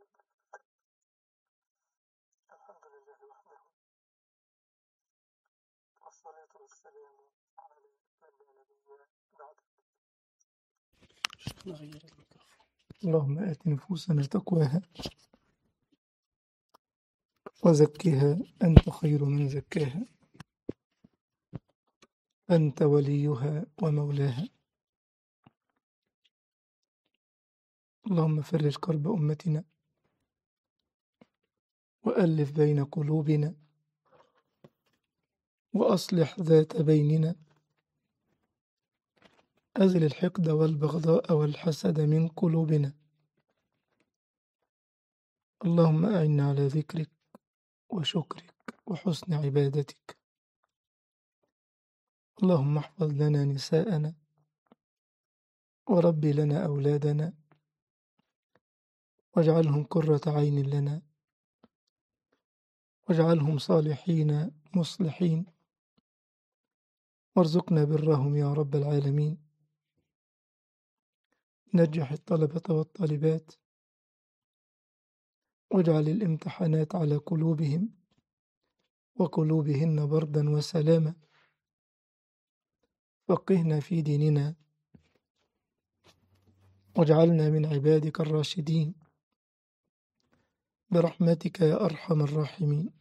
الحمد لله وحده والصلاة والسلام على من لا نبي بعده اللهم آت نفوسنا تقواها وزكها أنت خير من زكاها أنت وليها ومولاها اللهم فرج كرب أمتنا وألف بين قلوبنا وأصلح ذات بيننا أزل الحقد والبغضاء والحسد من قلوبنا اللهم أعنا على ذكرك وشكرك وحسن عبادتك اللهم احفظ لنا نساءنا وربي لنا أولادنا واجعلهم قرة عين لنا واجعلهم صالحين مصلحين وارزقنا برهم يا رب العالمين نجح الطلبة والطالبات واجعل الامتحانات على قلوبهم وقلوبهن بردا وسلاما فقهنا في ديننا واجعلنا من عبادك الراشدين برحمتك يا أرحم الراحمين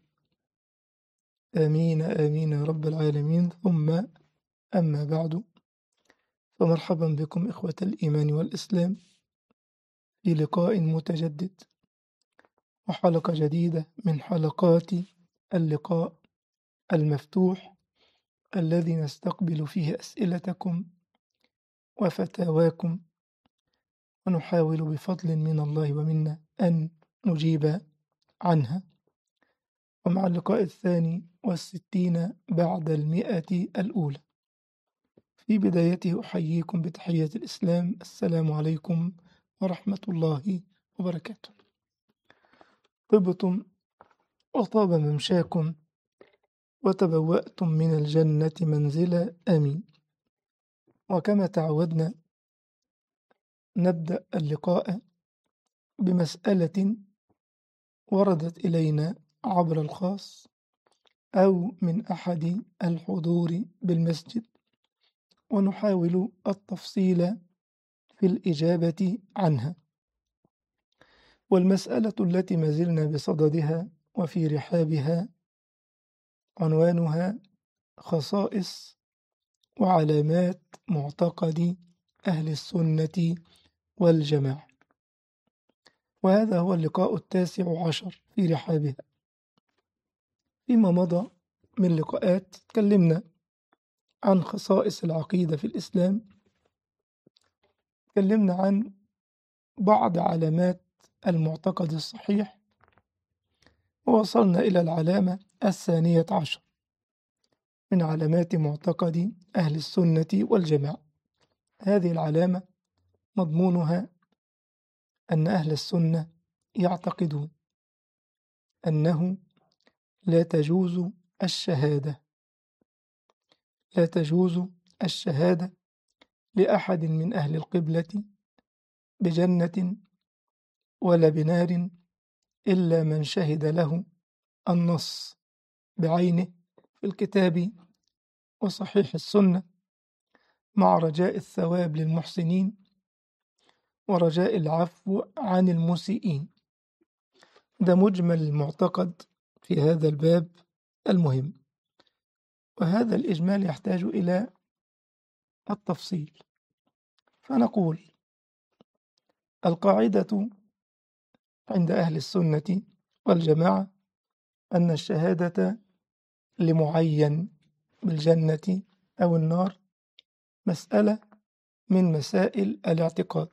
آمين آمين يا رب العالمين ثم أما بعد فمرحبا بكم إخوة الإيمان والإسلام في لقاء متجدد وحلقة جديدة من حلقات اللقاء المفتوح الذي نستقبل فيه أسئلتكم وفتاواكم ونحاول بفضل من الله ومنا أن نجيب عنها ومع اللقاء الثاني والستين بعد المئة الأولى في بدايته أحييكم بتحية الإسلام السلام عليكم ورحمة الله وبركاته طبتم وطاب ممشاكم وتبوأتم من الجنة منزلا آمين وكما تعودنا نبدأ اللقاء بمسألة وردت إلينا عبر الخاص أو من أحد الحضور بالمسجد ونحاول التفصيل في الإجابة عنها والمسألة التي ما زلنا بصددها وفي رحابها عنوانها خصائص وعلامات معتقد أهل السنة والجماعة وهذا هو اللقاء التاسع عشر في رحابها فيما مضى من لقاءات تكلمنا عن خصائص العقيدة في الإسلام تكلمنا عن بعض علامات المعتقد الصحيح ووصلنا إلى العلامة الثانية عشر من علامات معتقد أهل السنة والجماعة هذه العلامة مضمونها أن أهل السنة يعتقدون أنه لا تجوز الشهادة لا تجوز الشهادة لأحد من أهل القبلة بجنة ولا بنار إلا من شهد له النص بعينه في الكتاب وصحيح السنة مع رجاء الثواب للمحسنين ورجاء العفو عن المسيئين ده مجمل المعتقد في هذا الباب المهم وهذا الإجمال يحتاج إلى التفصيل فنقول القاعدة عند أهل السنة والجماعة أن الشهادة لمعين بالجنة أو النار مسألة من مسائل الاعتقاد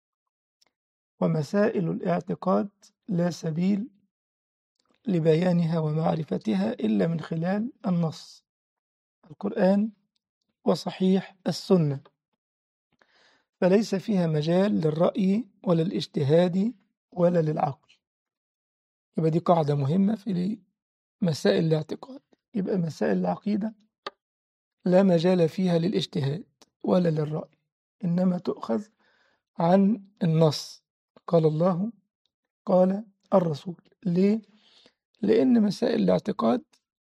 ومسائل الاعتقاد لا سبيل لبيانها ومعرفتها إلا من خلال النص القرآن وصحيح السنة فليس فيها مجال للرأي ولا الاجتهاد ولا للعقل يبقى دي قاعدة مهمة في مسائل الاعتقاد يبقى مسائل العقيدة لا مجال فيها للاجتهاد ولا للرأي إنما تؤخذ عن النص قال الله قال الرسول ليه؟ لأن مسائل الاعتقاد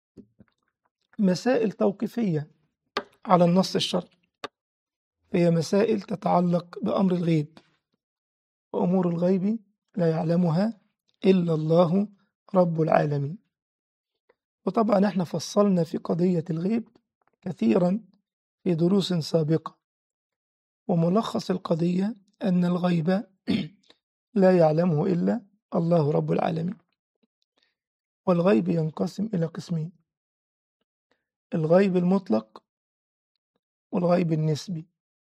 مسائل توقيفية على النص الشرعي هي مسائل تتعلق بأمر الغيب وأمور الغيب لا يعلمها إلا الله رب العالمين وطبعا احنا فصلنا في قضية الغيب كثيرا في دروس سابقة وملخص القضية أن الغيب لا يعلمه إلا الله رب العالمين والغيب ينقسم إلى قسمين الغيب المطلق والغيب النسبي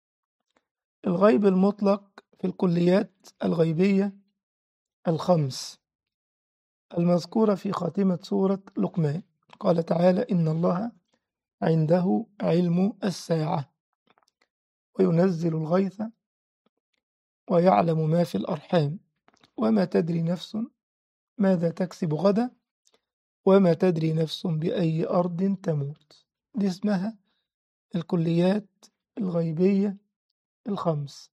الغيب المطلق في الكليات الغيبية الخمس المذكورة في خاتمة سورة لقمان قال تعالى إن الله عنده علم الساعة وينزل الغيث ويعلم ما في الأرحام وما تدري نفس ماذا تكسب غدا وما تدري نفس بأي أرض تموت دي اسمها الكليات الغيبية الخمس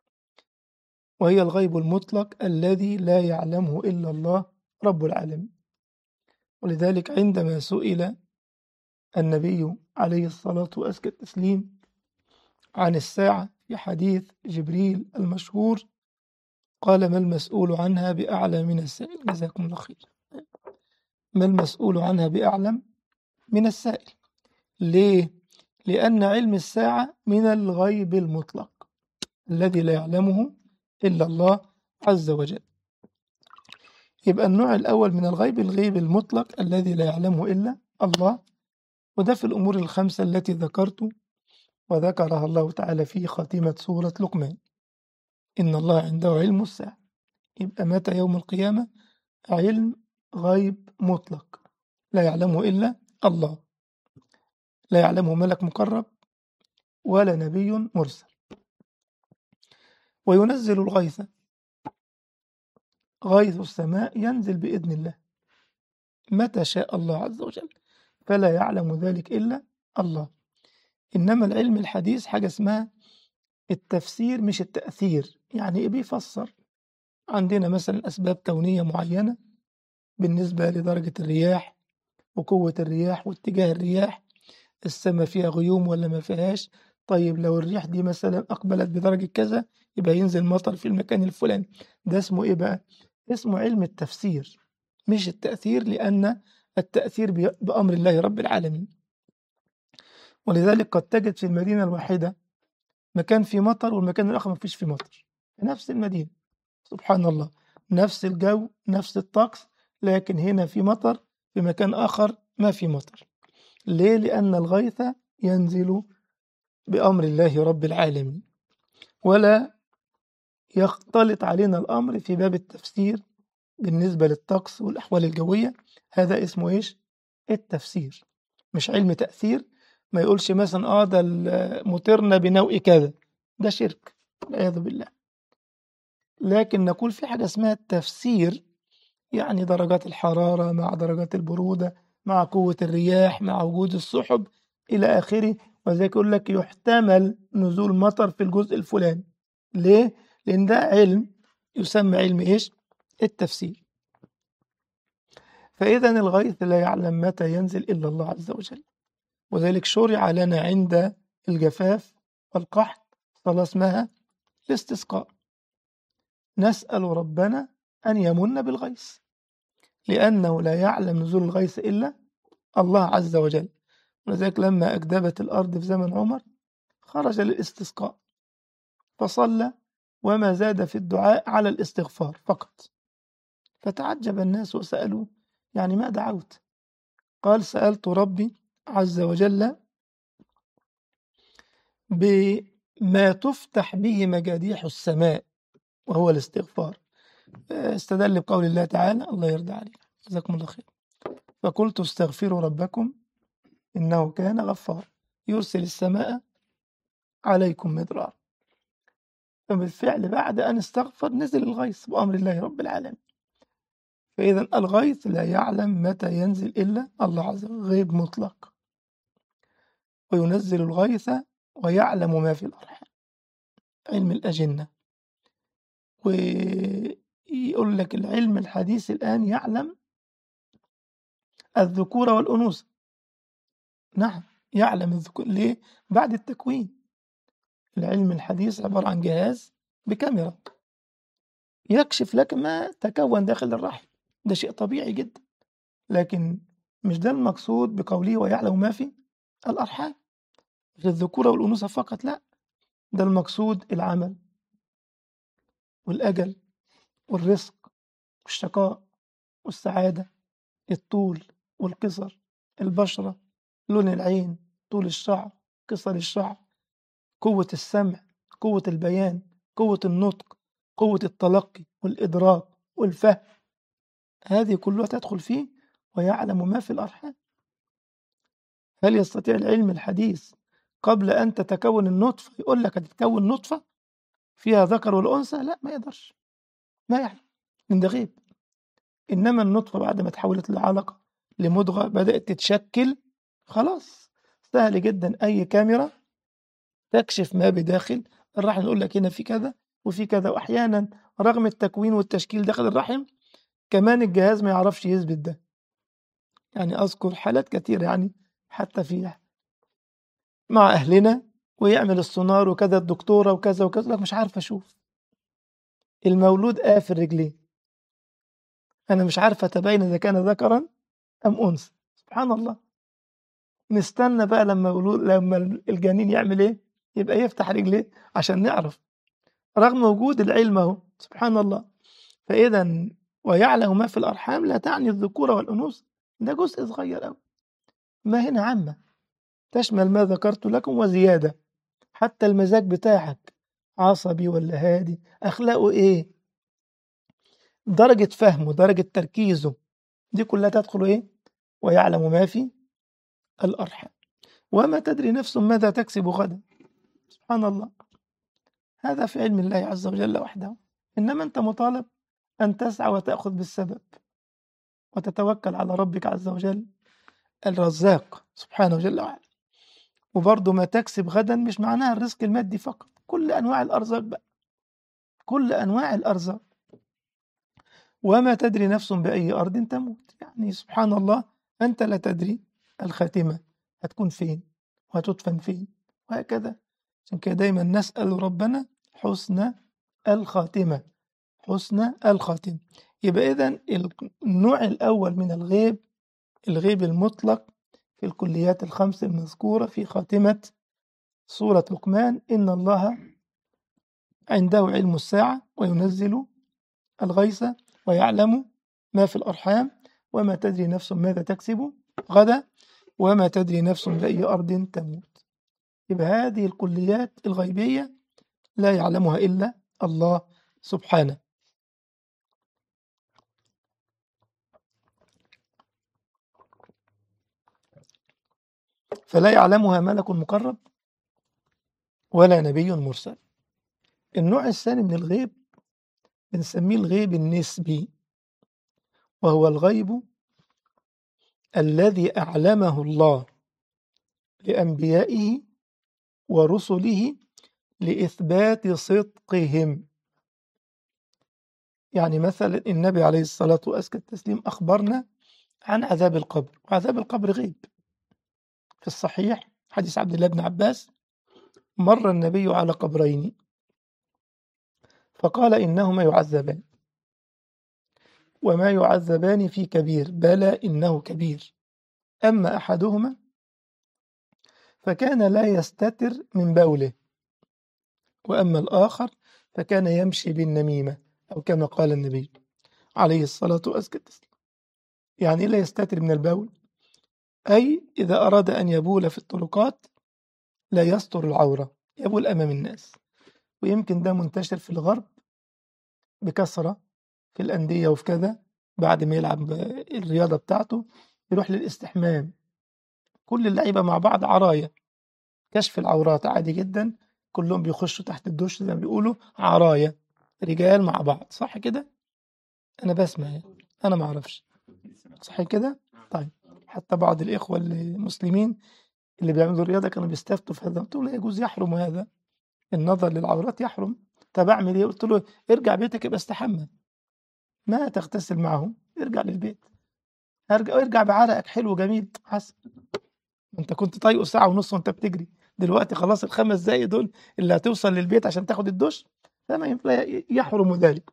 وهي الغيب المطلق الذي لا يعلمه إلا الله رب العالمين ولذلك عندما سئل النبي عليه الصلاة وأزكى التسليم عن الساعة في حديث جبريل المشهور قال ما المسؤول عنها بأعلم من السائل جزاكم الله خير ما المسؤول عنها بأعلم من السائل ليه؟ لأن علم الساعة من الغيب المطلق الذي لا يعلمه إلا الله عز وجل يبقى النوع الأول من الغيب الغيب المطلق الذي لا يعلمه إلا الله وده في الأمور الخمسة التي ذكرت وذكرها الله تعالى في خاتمة سورة لقمان إن الله عنده علم الساعة يبقى متى يوم القيامة علم غيب مطلق لا يعلمه إلا الله لا يعلمه ملك مقرب ولا نبي مرسل وينزل الغيث غيث السماء ينزل بإذن الله متى شاء الله عز وجل فلا يعلم ذلك إلا الله إنما العلم الحديث حاجة اسمها التفسير مش التأثير يعني إيه بيفسر عندنا مثلا أسباب كونية معينة بالنسبة لدرجة الرياح وقوة الرياح واتجاه الرياح السماء فيها غيوم ولا ما فيهاش طيب لو الريح دي مثلا أقبلت بدرجة كذا يبقى ينزل مطر في المكان الفلاني ده اسمه إيه بقى؟ اسمه علم التفسير مش التأثير لأن التأثير بأمر الله رب العالمين ولذلك قد تجد في المدينة الواحدة مكان فيه مطر والمكان الآخر ما فيش فيه مطر في نفس المدينة سبحان الله نفس الجو نفس الطقس لكن هنا في مطر في مكان آخر ما في مطر ليه؟ لأن الغيث ينزل بأمر الله رب العالمين ولا يختلط علينا الأمر في باب التفسير بالنسبة للطقس والأحوال الجوية هذا اسمه إيش؟ التفسير مش علم تأثير ما يقولش مثلا آه ده مطرنا بنوء كذا ده شرك والعياذ بالله لكن نقول في حاجة اسمها التفسير يعني درجات الحرارة مع درجات البرودة مع قوة الرياح مع وجود السحب إلى آخره وذلك يقول لك يحتمل نزول مطر في الجزء الفلاني ليه؟ لأن ده علم يسمى علم إيش؟ التفسير فإذا الغيث لا يعلم متى ينزل إلا الله عز وجل وذلك شرع لنا عند الجفاف والقحط صلاة اسمها الاستسقاء نسأل ربنا أن يمن بالغيث لأنه لا يعلم نزول الغيث إلا الله عز وجل ولذلك لما أكدبت الأرض في زمن عمر خرج للاستسقاء فصلى وما زاد في الدعاء على الاستغفار فقط فتعجب الناس وسألوا يعني ما دعوت قال سألت ربي عز وجل بما تفتح به مجاديح السماء وهو الاستغفار استدل بقول الله تعالى الله يرضى عليك جزاكم الله خير فقلت استغفروا ربكم إنه كان غفار يرسل السماء عليكم مدرار فبالفعل بعد أن استغفر نزل الغيث بأمر الله رب العالمين فإذا الغيث لا يعلم متى ينزل إلا الله عز وجل غيب مطلق وينزل الغيث ويعلم ما في الأرحام علم الأجنة يقول لك العلم الحديث الآن يعلم الذكورة والأنوثة نعم يعلم الذكور ليه؟ بعد التكوين العلم الحديث عبارة عن جهاز بكاميرا يكشف لك ما تكون داخل الرحم ده شيء طبيعي جدا لكن مش ده المقصود بقوله ويعلم ما في الأرحام في الذكورة والأنوثة فقط لا ده المقصود العمل والأجل والرزق والشقاء والسعادة الطول والقصر البشرة لون العين طول الشعر قصر الشعر قوة السمع قوة البيان قوة النطق قوة التلقي والإدراك والفهم هذه كلها تدخل فيه ويعلم ما في الأرحام هل يستطيع العلم الحديث قبل أن تتكون النطفة يقول لك هتتكون نطفة فيها ذكر والأنثى لا ما يقدرش ما يعلم من ده غيب إنما النطفة بعد ما تحولت لعلقة لمضغة بدأت تتشكل خلاص سهل جدا أي كاميرا تكشف ما بداخل الرحم نقول لك هنا في كذا وفي كذا وأحيانا رغم التكوين والتشكيل داخل الرحم كمان الجهاز ما يعرفش يثبت ده يعني أذكر حالات كثيرة يعني حتى في مع أهلنا ويعمل السونار وكذا الدكتورة وكذا وكذا لك مش عارف أشوف المولود قافل رجليه أنا مش عارف أتبين إذا كان ذكرا أم أنثى سبحان الله نستنى بقى لما يقولوا لما الجنين يعمل إيه يبقى يفتح رجليه عشان نعرف رغم وجود العلم أهو سبحان الله فإذا ويعلم ما في الأرحام لا تعني الذكورة والأنوثة ده جزء صغير أوي ما هنا عامة تشمل ما ذكرت لكم وزيادة حتى المزاج بتاعك عصبي ولا هادي أخلاقه إيه درجة فهمه درجة تركيزه دي كلها تدخل إيه ويعلم ما في الأرحام وما تدري نفس ماذا تكسب غدا سبحان الله هذا في علم الله عز وجل وحده إنما أنت مطالب أن تسعى وتأخذ بالسبب وتتوكل على ربك عز وجل الرزاق سبحانه جل وعلا وبرضه ما تكسب غدا مش معناها الرزق المادي فقط كل أنواع الأرزاق بقى كل أنواع الأرزاق وما تدري نفس بأي أرض تموت يعني سبحان الله أنت لا تدري الخاتمة هتكون فين وهتدفن فين وهكذا عشان كده دايما نسأل ربنا حسن الخاتمة حسن الخاتمة يبقى إذا النوع الأول من الغيب الغيب المطلق في الكليات الخمس المذكورة في خاتمة سورة لقمان إن الله عنده علم الساعة وينزل الغيث ويعلم ما في الأرحام وما تدري نفس ماذا تكسب غدا وما تدري نفس بأي أرض تموت يبقى هذه الكليات الغيبية لا يعلمها إلا الله سبحانه فلا يعلمها ملك مقرب ولا نبي مرسل النوع الثاني من الغيب بنسميه الغيب النسبي وهو الغيب الذي أعلمه الله لأنبيائه ورسله لإثبات صدقهم يعني مثلا النبي عليه الصلاة وأزكى التسليم أخبرنا عن عذاب القبر وعذاب القبر غيب في الصحيح حديث عبد الله بن عباس مر النبي على قبرين فقال إنهما يعذبان وما يعذبان في كبير بلى إنه كبير أما أحدهما فكان لا يستتر من بوله وأما الآخر فكان يمشي بالنميمة أو كما قال النبي عليه الصلاة والسلام يعني لا يستتر من البول أي إذا أراد أن يبول في الطرقات لا يستر العورة يبول أمام الناس ويمكن ده منتشر في الغرب بكثرة في الأندية وفي كذا بعد ما يلعب الرياضة بتاعته يروح للاستحمام كل اللعيبة مع بعض عرايا كشف العورات عادي جدا كلهم بيخشوا تحت الدش زي ما بيقولوا عرايا رجال مع بعض صح كده أنا بسمع يعني. أنا ما أعرفش صح كده طيب حتى بعض الإخوة المسلمين اللي بيعملوا الرياضة كانوا بيستفتوا في هذا قلت له يجوز يحرم هذا النظر للعورات يحرم طب أعمل إيه قلت له ارجع بيتك يبقى استحمى ما تغتسل معهم ارجع للبيت ارجع ارجع بعرقك حلو جميل حسن انت كنت طايقه ساعة ونص وانت بتجري دلوقتي خلاص الخمس دقايق دول اللي هتوصل للبيت عشان تاخد الدش فما ينفع- يحرم ذلك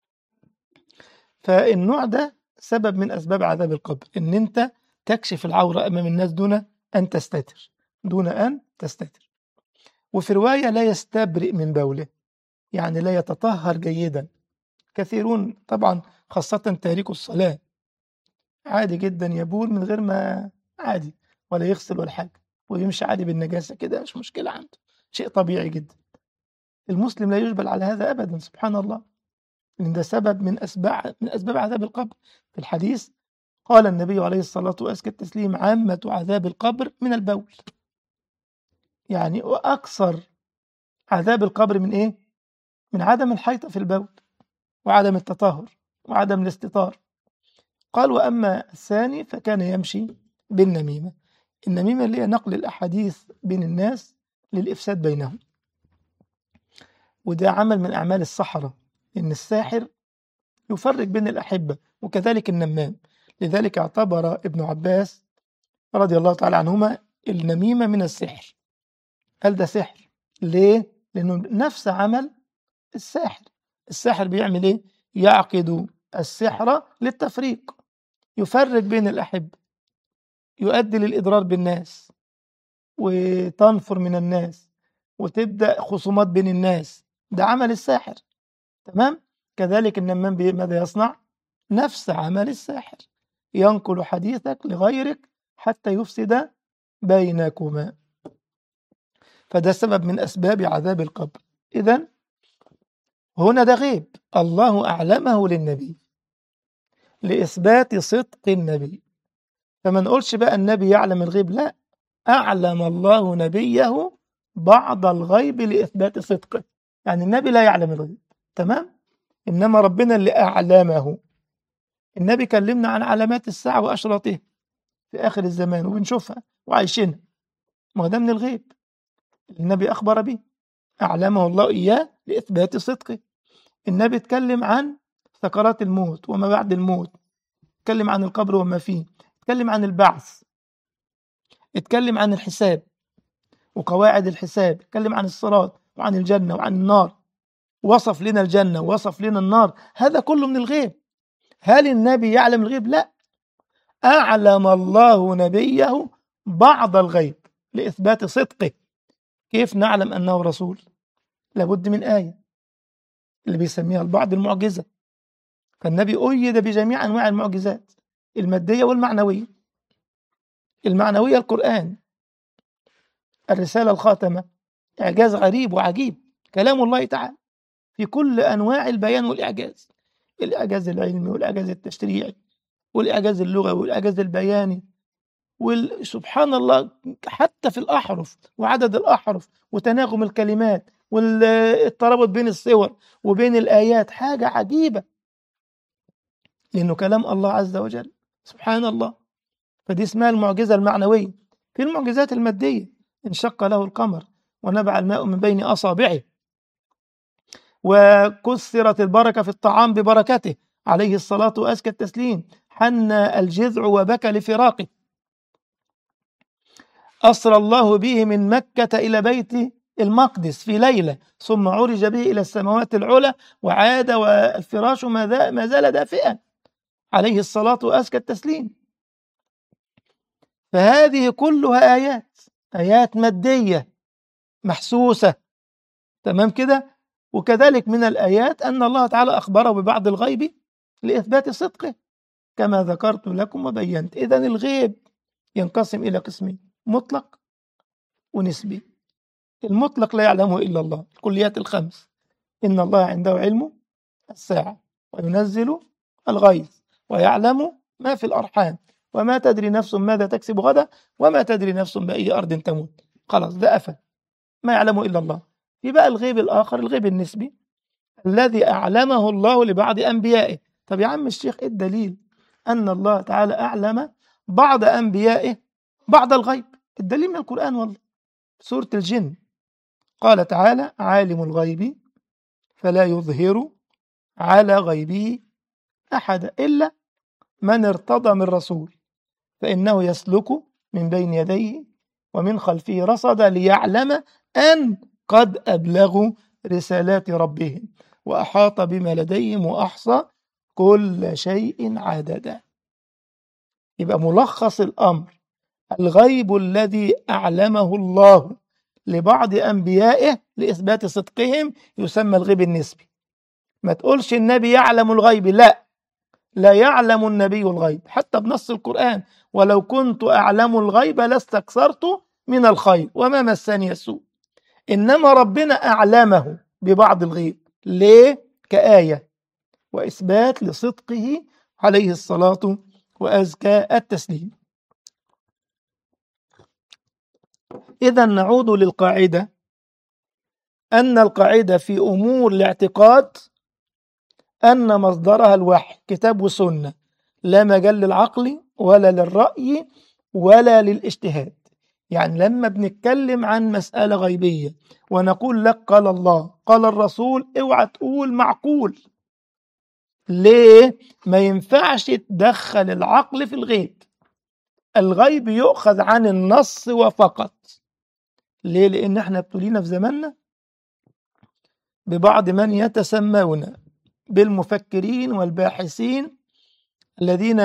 فالنوع ده سبب من أسباب عذاب القبر إن أنت تكشف العورة أمام الناس دون أن تستتر دون أن تستتر وفي رواية لا يستبرئ من بوله يعني لا يتطهر جيدا كثيرون طبعا خاصة تاريك الصلاة عادي جدا يبول من غير ما عادي ولا يغسل ولا حاجة ويمشي عادي بالنجاسة كده مش مشكلة عنده شيء طبيعي جدا المسلم لا يجبل على هذا أبدا سبحان الله لأن ده سبب من أسباب من أسباب عذاب القبر في الحديث قال النبي عليه الصلاة وأزكى التسليم عامة عذاب القبر من البول يعني وأكثر عذاب القبر من إيه؟ من عدم الحيطة في البول وعدم التطهر وعدم الاستطار قال وأما الثاني فكان يمشي بالنميمة النميمة اللي هي نقل الأحاديث بين الناس للإفساد بينهم وده عمل من أعمال السحرة إن الساحر يفرق بين الأحبة وكذلك النمام لذلك اعتبر ابن عباس رضي الله تعالى عنهما النميمة من السحر قال ده سحر ليه؟ لأنه نفس عمل الساحر الساحر بيعمل إيه؟ يعقد السحر للتفريق يفرق بين الأحبة يؤدي للإضرار بالناس وتنفر من الناس وتبدأ خصومات بين الناس ده عمل الساحر تمام كذلك النمام بي- ماذا يصنع نفس عمل الساحر ينقل حديثك لغيرك حتى يفسد بينكما فده سبب من أسباب عذاب القبر إذا هنا ده غيب الله أعلمه للنبي لإثبات صدق النبي فما نقولش بقى النبي يعلم الغيب لا أعلم الله نبيه بعض الغيب لإثبات صدقه يعني النبي لا يعلم الغيب تمام إنما ربنا اللي أعلمه النبي كلمنا عن علامات الساعة وأشراطها في آخر الزمان وبنشوفها وعايشينها ما هو ده من الغيب النبي أخبر به أعلمه الله إياه لإثبات صدقه النبي اتكلم عن سكرات الموت وما بعد الموت اتكلم عن القبر وما فيه اتكلم عن البعث اتكلم عن الحساب وقواعد الحساب اتكلم عن الصراط وعن الجنة وعن النار وصف لنا الجنة ووصف لنا النار هذا كله من الغيب هل النبي يعلم الغيب لا أعلم الله نبيه بعض الغيب لإثبات صدقه كيف نعلم أنه رسول لابد من آية اللي بيسميها البعض المعجزة فالنبي أيد بجميع أنواع المعجزات المادية والمعنوية المعنوية القرآن الرسالة الخاتمة إعجاز غريب وعجيب كلام الله تعالى في كل أنواع البيان والإعجاز الإعجاز العلمي والإعجاز التشريعي والإعجاز اللغوي والإعجاز البياني وسبحان الله حتى في الأحرف وعدد الأحرف وتناغم الكلمات والترابط بين الصور وبين الآيات حاجة عجيبة لأنه كلام الله عز وجل سبحان الله فدي اسمها المعجزة المعنوية في المعجزات المادية انشق له القمر ونبع الماء من بين أصابعه وكسرت البركة في الطعام ببركته عليه الصلاة وأزكى التسليم حن الجذع وبكى لفراقه أسرى الله به من مكة إلى بيت المقدس في ليلة ثم عرج به إلى السماوات العلى وعاد والفراش ما ذا- ما زال دافئا عليه الصلاة وأزكى التسليم فهذه كلها آيات آيات مادية محسوسة تمام كده وكذلك من الآيات أن الله تعالى أخبره ببعض الغيب لإثبات صدقه كما ذكرت لكم وبينت إذا الغيب ينقسم إلى قسمين مطلق ونسبي المطلق لا يعلمه إلا الله الكليات الخمس إن الله عنده علم الساعة وينزل الغيث ويعلم ما في الأرحام وما تدري نفس ماذا تكسب غدا وما تدري نفس بأي أرض تموت خلاص ده قفل ما يعلمه إلا الله في بقى الغيب الآخر الغيب النسبي الذي أعلمه الله لبعض أنبيائه طب يا عم الشيخ إيه الدليل أن الله تعالى أعلم بعض أنبيائه بعض الغيب الدليل من القرآن والله سورة الجن قال تعالى عالم الغيب فلا يظهر على غيبه أحدا إلا من ارتضى من رسول فإنه يسلك من بين يديه ومن خلفه رصدا ليعلم أن قد أبلغوا رسالات ربهم وأحاط بما لديهم وأحصى كل شيء عددا يبقى ملخص الأمر الغيب الذي أعلمه الله لبعض أنبيائه لإثبات صدقهم يسمى الغيب النسبي ما تقولش النبي يعلم الغيب لا لا يعلم النبي الغيب حتى بنص القرآن ولو كنت أعلم الغيب لاستكثرت من الخير وما مسني السوء إنما ربنا أعلمه ببعض الغيب ليه؟ كآية وإثبات لصدقه عليه الصلاة وأزكى التسليم إذا نعود للقاعدة أن القاعدة في أمور الاعتقاد أن مصدرها الوحي كتاب وسنة لا مجال للعقل ولا للرأي ولا للاجتهاد يعني لما بنتكلم عن مسألة غيبية ونقول لك قال الله قال الرسول اوعى تقول معقول ليه ما ينفعش تدخل العقل في الغيب الغيب يؤخذ عن النص وفقط ليه لان احنا ابتلينا في زماننا ببعض من يتسمون بالمفكرين والباحثين الذين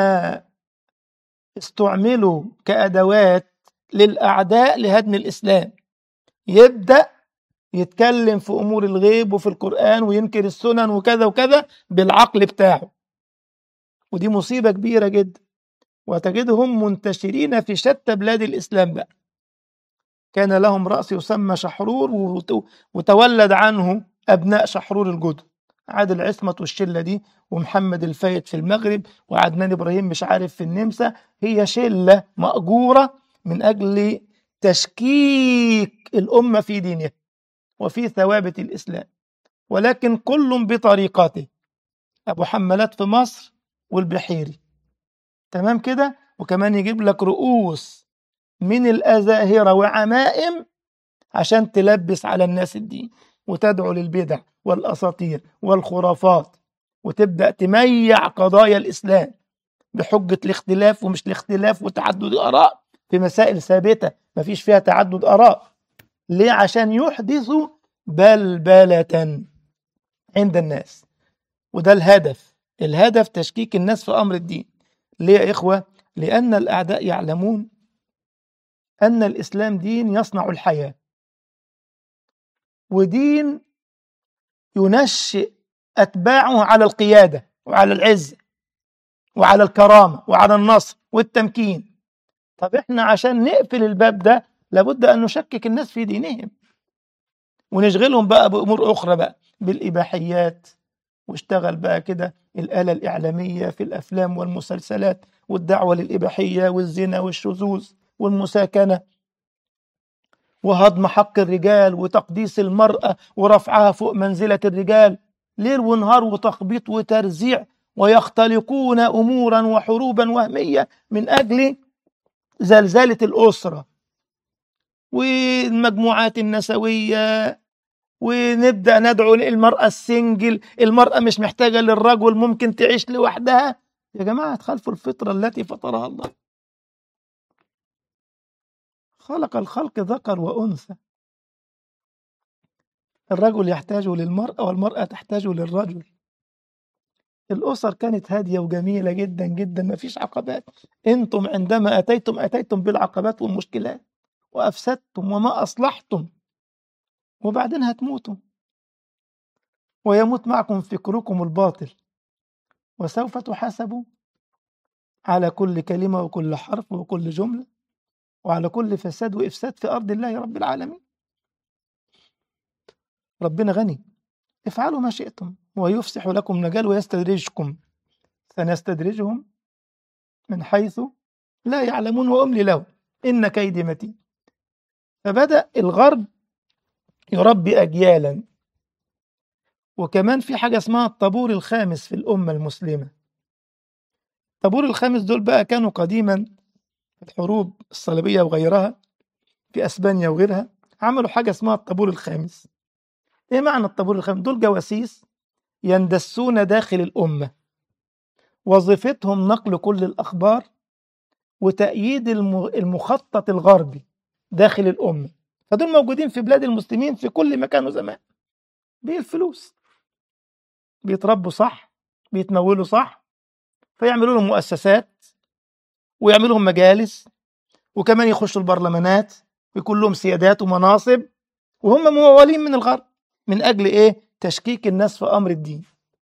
استعملوا كأدوات للأعداء لهدم الإسلام يبدأ يتكلم في أمور الغيب وفي القرآن وينكر السنن وكذا وكذا بالعقل بتاعه ودي مصيبة كبيرة جدا وتجدهم منتشرين في شتى بلاد الإسلام بقى كان لهم رأس يسمى شحرور وتولد عنه أبناء شحرور الجدد عادل عصمت والشلة دي ومحمد الفايد في المغرب وعدنان إبراهيم مش عارف في النمسا هي شلة مأجورة من أجل تشكيك الأمة في دينها وفي ثوابت الإسلام ولكن كل بطريقته أبو حمالات في مصر والبحيري تمام كده وكمان يجيب لك رؤوس من الأزاهرة وعمائم عشان تلبس على الناس الدين وتدعو للبدع والأساطير والخرافات وتبدأ تميع قضايا الإسلام بحجة الاختلاف ومش الاختلاف وتعدد الآراء في مسائل ثابتة مفيش فيها تعدد آراء ليه عشان يحدثوا بلبلة عند الناس وده الهدف الهدف تشكيك الناس في أمر الدين ليه يا إخوة لأن الأعداء يعلمون أن الإسلام دين يصنع الحياة ودين ينشئ أتباعه على القيادة وعلى العزة وعلى الكرامة وعلى النصر والتمكين طب احنا عشان نقفل الباب ده لابد أن نشكك الناس في دينهم ونشغلهم بقى بأمور أخرى بقى بالإباحيات واشتغل بقى كده الآلة الإعلامية في الأفلام والمسلسلات والدعوة للإباحية والزنا والشذوذ والمساكنة وهضم حق الرجال وتقديس المرأة ورفعها فوق منزلة الرجال ليل ونهار وتخبيط وترزيع ويختلقون أمورا وحروبا وهمية من أجل زلزلة الأسرة والمجموعات النسوية ونبدأ ندعو للمرأة السنجل المرأة مش محتاجة للرجل ممكن تعيش لوحدها يا جماعة تخالفوا الفطرة التي فطرها الله خلق الخلق ذكر وأنثى الرجل يحتاج للمرأة والمرأة تحتاج للرجل الأسر كانت هادية وجميلة جدا جدا ما فيش عقبات أنتم عندما أتيتم أتيتم بالعقبات والمشكلات وأفسدتم وما أصلحتم وبعدين هتموتوا ويموت معكم فكركم الباطل وسوف تحاسبوا على كل كلمة وكل حرف وكل جملة وعلى كل فساد وإفساد في أرض الله رب العالمين ربنا غني افعلوا ما شئتم ويفسح لكم مجال ويستدرجكم سنستدرجهم من حيث لا يعلمون وأملي لهم إن كيدي متين فبدأ الغرب يربي أجيالا وكمان في حاجة اسمها الطابور الخامس في الأمة المسلمة الطابور الخامس دول بقى كانوا قديما في الحروب الصليبية وغيرها في أسبانيا وغيرها عملوا حاجة اسمها الطابور الخامس إيه معنى الطابور الخامس؟ دول جواسيس يندسون داخل الأمة وظيفتهم نقل كل الأخبار وتأييد الم- المخطط الغربي داخل الأمة فدول موجودين في بلاد المسلمين في كل مكان وزمان بالفلوس بيتربوا صح بيتمولوا صح فيعملوا لهم مؤسسات ويعملوا لهم مجالس وكمان يخشوا البرلمانات ويكون لهم سيادات ومناصب وهم ممولين من الغرب من أجل إيه؟ تشكيك الناس في أمر الدين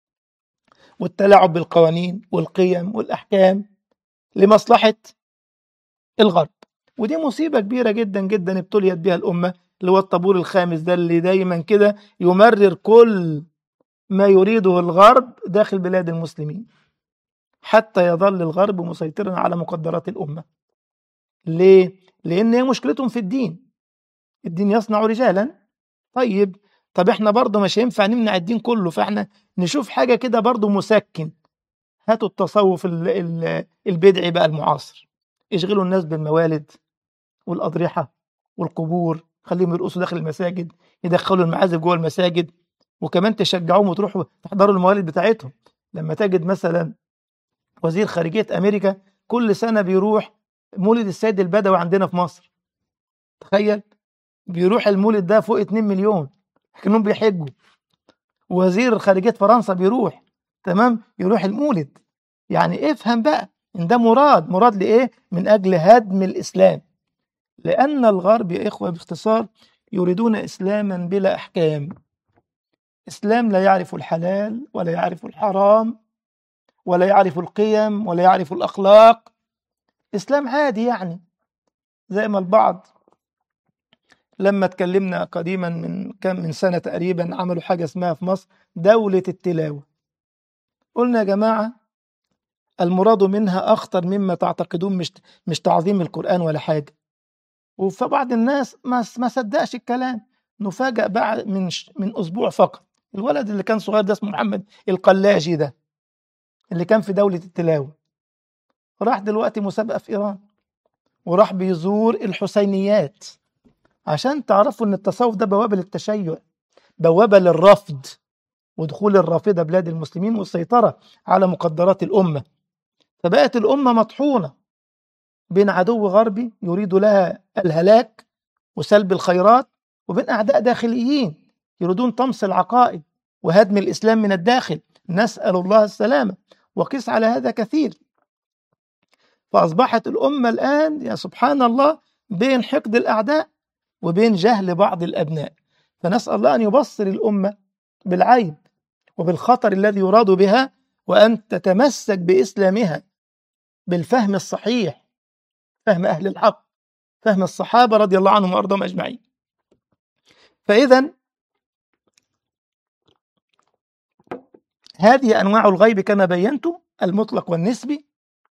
والتلاعب بالقوانين والقيم والأحكام لمصلحة الغرب ودي مصيبة كبيرة جدا جدا ابتليت بها الأمة اللي هو الطابور الخامس ده اللي دايما كده يمرر كل ما يريده الغرب داخل بلاد المسلمين حتى يظل الغرب مسيطرا على مقدرات الأمة ليه؟ لأن هي مشكلتهم في الدين الدين يصنع رجالا طيب طب احنا برضه مش هينفع نمنع الدين كله فاحنا نشوف حاجة كده برضه مسكن هاتوا التصوف ال- ال- البدعي بقى المعاصر اشغلوا الناس بالموالد والأضرحة والقبور خليهم يرقصوا داخل المساجد يدخلوا المعازف جوه المساجد وكمان تشجعوهم وتروحوا تحضروا الموالد بتاعتهم لما تجد مثلا وزير خارجية أمريكا كل سنة بيروح مولد السيد البدوي عندنا في مصر تخيل بيروح المولد ده فوق 2 مليون كأنهم بيحجوا وزير خارجية فرنسا بيروح تمام يروح المولد يعني افهم بقى ان ده مراد مراد لايه من اجل هدم الاسلام لان الغرب يا اخوه باختصار يريدون اسلاما بلا احكام اسلام لا يعرف الحلال ولا يعرف الحرام ولا يعرف القيم ولا يعرف الاخلاق اسلام عادي يعني زي ما البعض لما اتكلمنا قديما من كم من سنه تقريبا عملوا حاجه اسمها في مصر دوله التلاوه قلنا يا جماعه المراد منها اخطر مما تعتقدون مش مش تعظيم القران ولا حاجه وفبعض الناس ما ما صدقش الكلام نفاجأ بعد من ش- من اسبوع فقط الولد اللي كان صغير ده اسمه محمد القلاجي ده اللي كان في دولة التلاوة راح دلوقتي مسابقة في إيران وراح بيزور الحسينيات عشان تعرفوا إن التصوف ده بوابة للتشيع بوابة للرفض ودخول الرافضة بلاد المسلمين والسيطرة على مقدرات الأمة فبقت الأمة مطحونة بين عدو غربي يريد لها الهلاك وسلب الخيرات وبين أعداء داخليين يريدون طمس العقائد وهدم الإسلام من الداخل نسأل الله السلامة وقس على هذا كثير فأصبحت الأمة الآن يا سبحان الله بين حقد الأعداء وبين جهل بعض الأبناء فنسأل الله أن يبصر الأمة بالعيب وبالخطر الذي يراد بها وأن تتمسك بإسلامها بالفهم الصحيح فهم أهل الحق فهم الصحابة رضي الله عنهم وأرضاهم أجمعين فإذا هذه أنواع الغيب كما بينت المطلق والنسبي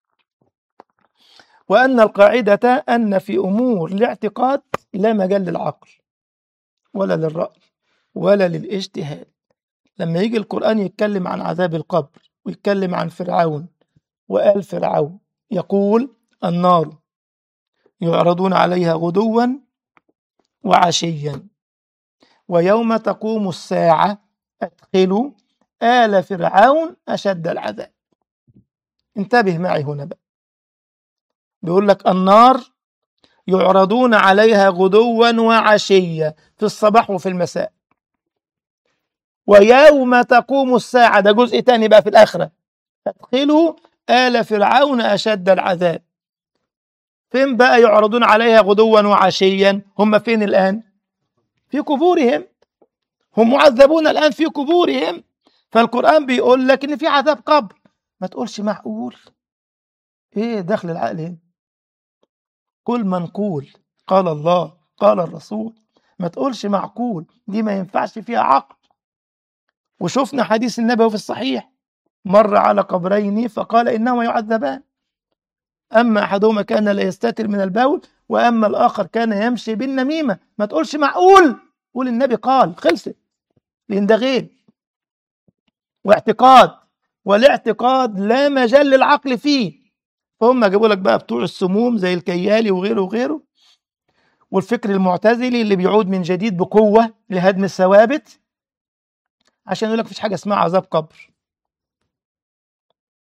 وأن القاعدة أن في أمور الاعتقاد لا مجال للعقل ولا للرأي ولا للاجتهاد لما يجي القرآن يتكلم عن عذاب القبر ويتكلم عن فرعون وآل فرعون يقول النار يعرضون عليها غدوا وعشيا ويوم تقوم الساعة أدخلوا آل فرعون أشد العذاب انتبه معي هنا بقى بيقول لك النار يعرضون عليها غدوا وعشيا في الصباح وفي المساء ويوم تقوم الساعة ده جزء تاني بقى في الآخرة أدخلوا آل فرعون أشد العذاب فين بقى يعرضون عليها غدوا وعشيا هم فين الآن في قبورهم هم معذبون الآن في قبورهم فالقرآن بيقول لك إن في عذاب قبر ما تقولش معقول إيه دخل العقل هنا كل منقول قال الله قال الرسول ما تقولش معقول دي ما ينفعش فيها عقل وشفنا حديث النبي في الصحيح مر على قبرين فقال إنهما يعذبان أما أحدهما كان لا يستتر من البول وأما الآخر كان يمشي بالنميمة ما تقولش معقول قول النبي قال خلصت لأن ده غير واعتقاد والاعتقاد لا مجال للعقل فيه فهم جابوا لك بقى بتوع السموم زي الكيالي وغيره وغيره والفكر المعتزلي اللي بيعود من جديد بقوة لهدم الثوابت عشان يقول لك مفيش حاجة اسمها عذاب قبر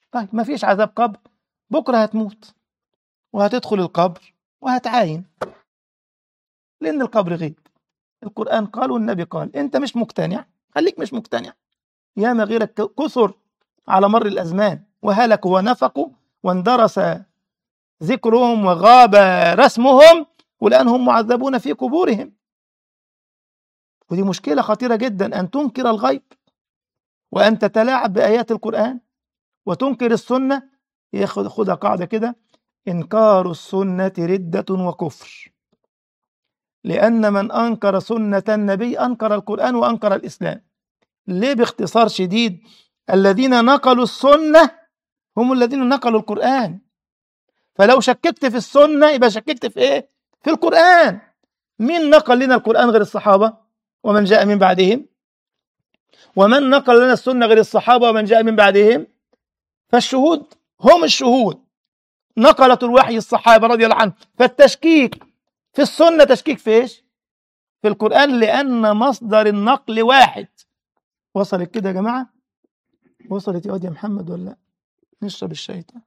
طيب ما فيش عذاب قبر بكرة هتموت وهتدخل القبر وهتعاين لأن القبر غيب القرآن قال والنبي قال أنت مش مقتنع خليك مش مقتنع ياما غيرك كثر على مر الأزمان وهلكوا ونفقوا واندرس ذكرهم وغاب رسمهم والآن هم معذبون في قبورهم ودي مشكلة خطيرة جدا أن تنكر الغيب وأن تتلاعب بآيات القرآن وتنكر السنة ياخد خدها قاعدة كده إنكار السنة ردة وكفر لأن من أنكر سنة النبي أنكر القرآن وأنكر الإسلام ليه باختصار شديد الذين نقلوا السنة هم الذين نقلوا القرآن فلو شككت في السنة يبقى شككت في إيه؟ في القرآن مين نقل لنا القرآن غير الصحابة ومن جاء من بعدهم ومن نقل لنا السنة غير الصحابة ومن جاء من بعدهم فالشهود هم الشهود نقلت الوحي الصحابة رضي الله عنهم فالتشكيك في السنة تشكيك في إيش في القرآن لأن مصدر النقل واحد وصلت كده يا جماعة وصلت يا واد يا محمد ولا لا؟ نشرب الشاي ده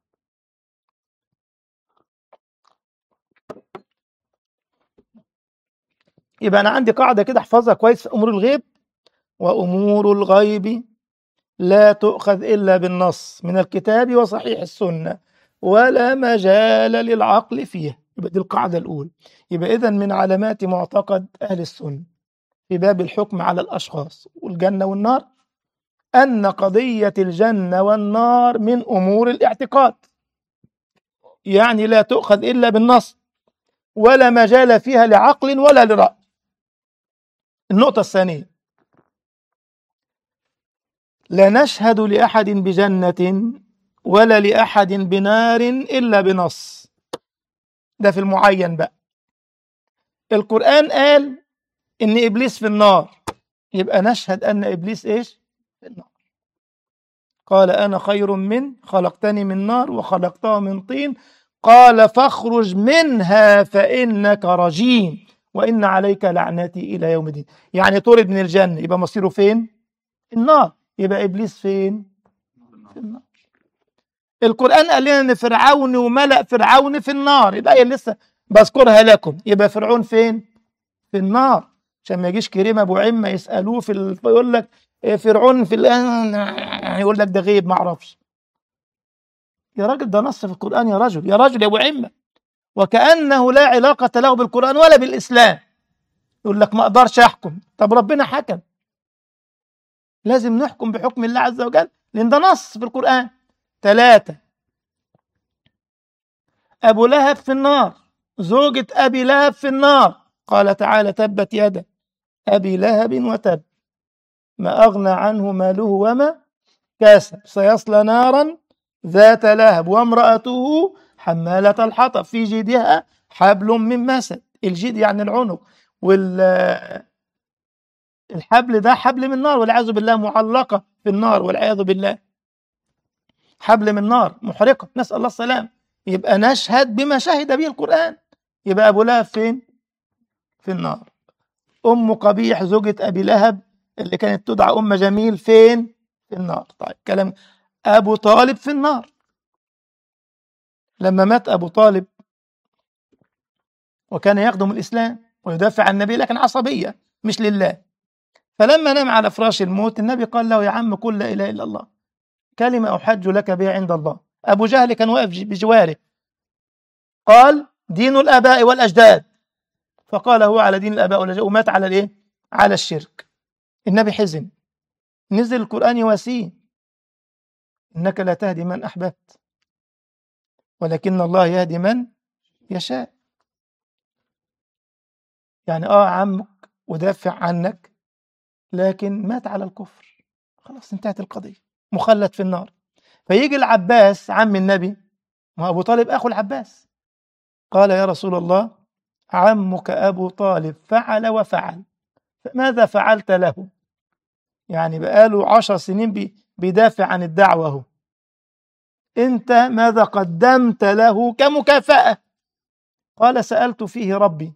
يبقى أنا عندي قاعدة كده احفظها كويس في أمور الغيب وأمور الغيب لا تؤخذ إلا بالنص من الكتاب وصحيح السنة ولا مجال للعقل فيها يبقى دي القاعدة الأولى يبقى إذا من علامات معتقد أهل السنة في باب الحكم على الأشخاص والجنة والنار أن قضية الجنة والنار من أمور الاعتقاد يعني لا تؤخذ إلا بالنص ولا مجال فيها لعقل ولا لرأي النقطة الثانية لا نشهد لأحد بجنة ولا لأحد بنار إلا بنص ده في المعين بقى القرآن قال إن إبليس في النار يبقى نشهد أن إبليس إيش في النار قال أنا خير من خلقتني من نار وخلقته من طين قال فاخرج منها فإنك رجيم وإن عليك لعنتي إلى يوم الدين يعني طرد من الجنة يبقى مصيره فين النار يبقى إبليس فين في النار القرآن قال لنا إن فرعون وملأ فرعون في النار الآية اللي لسه بذكرها لكم يبقى فرعون فين في النار عشان ما يجيش كريم أبو عمة يسألوه في ال... يقول لك إيه فرعون في الآن يقول لك ده غيب ما أعرفش يا راجل ده نص في القرآن يا رجل يا رجل يا أبو عمة وكأنه لا علاقة له بالقرآن ولا بالإسلام يقول لك ما أقدرش أحكم طب ربنا حكم لازم نحكم بحكم الله عز وجل لأن ده نص في القرآن ثلاثة أبو لهب في النار زوجة أبي لهب في النار قال تعالى تبت يد أبي لهب وتب ما أغنى عنه ماله وما كسب سيصلى نارا ذات لهب وامرأته حمالة الحطب في جيدها حبل من مسد الجيد يعني العنق وال الحبل ده حبل من نار والعياذ بالله معلقة في النار والعياذ بالله حبل من نار محرقة نسأل الله السلام يبقى نشهد بما شهد به القرآن يبقى أبو لهب فين في النار أم قبيح زوجة أبي لهب اللي كانت تدعى أم جميل فين في النار طيب كلام أبو طالب في النار لما مات أبو طالب وكان يخدم الإسلام ويدافع عن النبي لكن عصبية مش لله فلما نام على فراش الموت النبي قال له يا عم قل لا إله إلا الله كلمة أحج لك بها عند الله أبو جهل كان واقف بجواره قال دين الآباء والأجداد فقال هو على دين الآباء والأجداد ومات على الإيه؟ على الشرك النبي حزن نزل القرآن يواسيه إنك لا تهدي من أحببت ولكن الله يهدي من يشاء يعني آه عمك ودافع عنك لكن مات على الكفر خلاص انتهت القضية مخلد في النار فيجي العباس عم النبي ما أبو طالب أخو العباس قال يا رسول الله عمك أبو طالب فعل وفعل ماذا فعلت له يعني بقاله عشر سنين بي بيدافع عن الدعوة هو أنت ماذا قدمت له كمكافأة قال سألت فيه ربي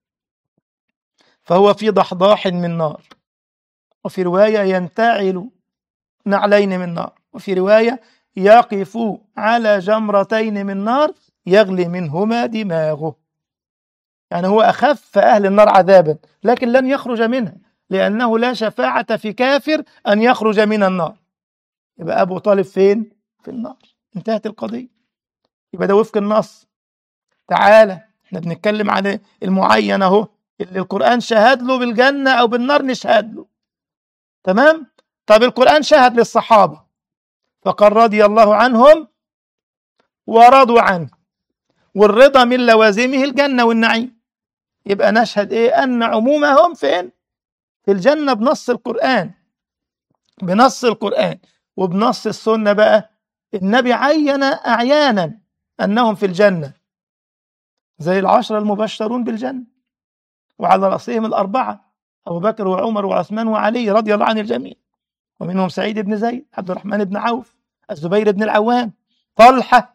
فهو في ضحضاح من نار وفي رواية ينتعل نعلين من نار وفي رواية يقف على جمرتين من نار يغلي منهما دماغه يعني هو أخف أهل النار عذابا لكن لن يخرج منها لأنه لا شفاعة في كافر أن يخرج من النار يبقى أبو طالب فين؟ في النار انتهت القضية يبقى ده وفق النص تعالى احنا بنتكلم عن المعين اهو اللي القرآن شهد له بالجنة أو بالنار نشهد له تمام؟ طب القرآن شهد للصحابة فقال رضي الله عنهم ورضوا عنه والرضا من لوازمه الجنة والنعيم يبقى نشهد ايه أن عمومهم فين؟ في الجنة بنص القرآن بنص القرآن وبنص السنة بقى النبي عين أعيانا أنهم في الجنة زي العشرة المبشرون بالجنة وعلى رأسهم الأربعة أبو بكر وعمر وعثمان وعلي رضي الله عن الجميع ومنهم سعيد بن زيد عبد الرحمن بن عوف الزبير بن العوام طلحة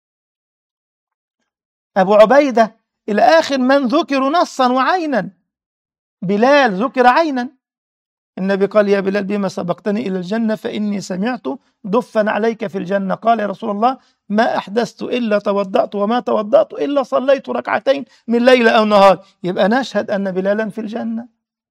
أبو عبيدة إلى آخر من ذكروا نصا وعينا بلال ذكر عينا النبي قال يا بلال بما سبقتني إلى الجنة فإني سمعت دفا عليك في الجنة قال يا رسول الله ما أحدثت إلا توضأت وما توضأت إلا صليت ركعتين من ليلة أو نهار يبقى نشهد أن بلالا في الجنة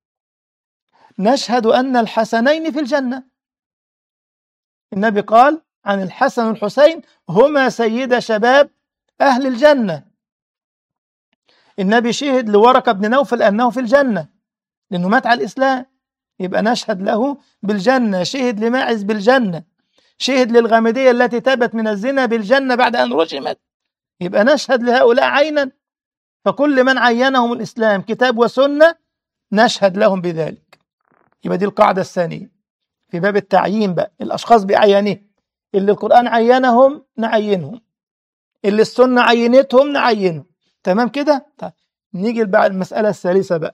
نشهد أن الحسنين في الجنة النبي قال عن الحسن والحسين هما سيد شباب أهل الجنة النبي شهد لورقة بن نوفل أنه في الجنة لأنه مات على الإسلام يبقى نشهد له بالجنة شهد لماعز بالجنة شهد للغامدية التي تابت من الزنا بالجنة بعد أن رجمت يبقى نشهد لهؤلاء عينا فكل من عينهم الإسلام كتاب وسنة نشهد لهم بذلك يبقى دي القاعدة الثانية في باب التعيين بقى الأشخاص بأعيانهم اللي القرآن عينهم نعينهم اللي السنة عينتهم نعينهم تمام كده طيب نيجي بقى المسألة الثالثة بقى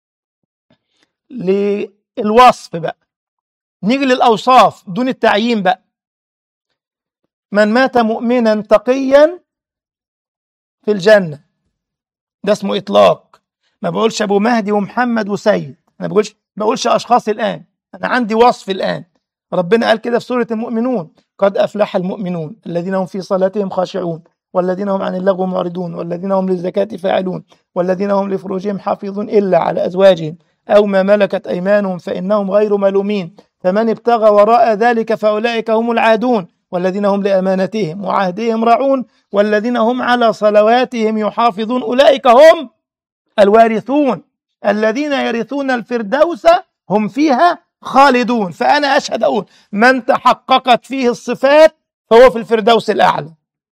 للوصف بقى نيجي للأوصاف دون التعيين بقى من مات مؤمنا تقيا في الجنة ده اسمه إطلاق ما بقولش أبو مهدي ومحمد وسيد أنا بقولش بقولش أشخاص الآن أنا عندي وصف الآن ربنا قال كده في سورة المؤمنون قد أفلح المؤمنون الذين هم في صلاتهم خاشعون والذين هم عن اللغو معرضون والذين هم للزكاة فاعلون والذين هم لفروجهم حافظون إلا على أزواجهم أو ما ملكت أيمانهم فإنهم غير ملومين فمن ابتغى وراء ذلك فأولئك هم العادون والذين هم لأمانتهم وعهدهم راعون والذين هم على صلواتهم يحافظون أولئك هم الوارثون الذين يرثون الفردوس هم فيها خالدون فأنا أشهد أقول من تحققت فيه الصفات فهو في الفردوس الأعلى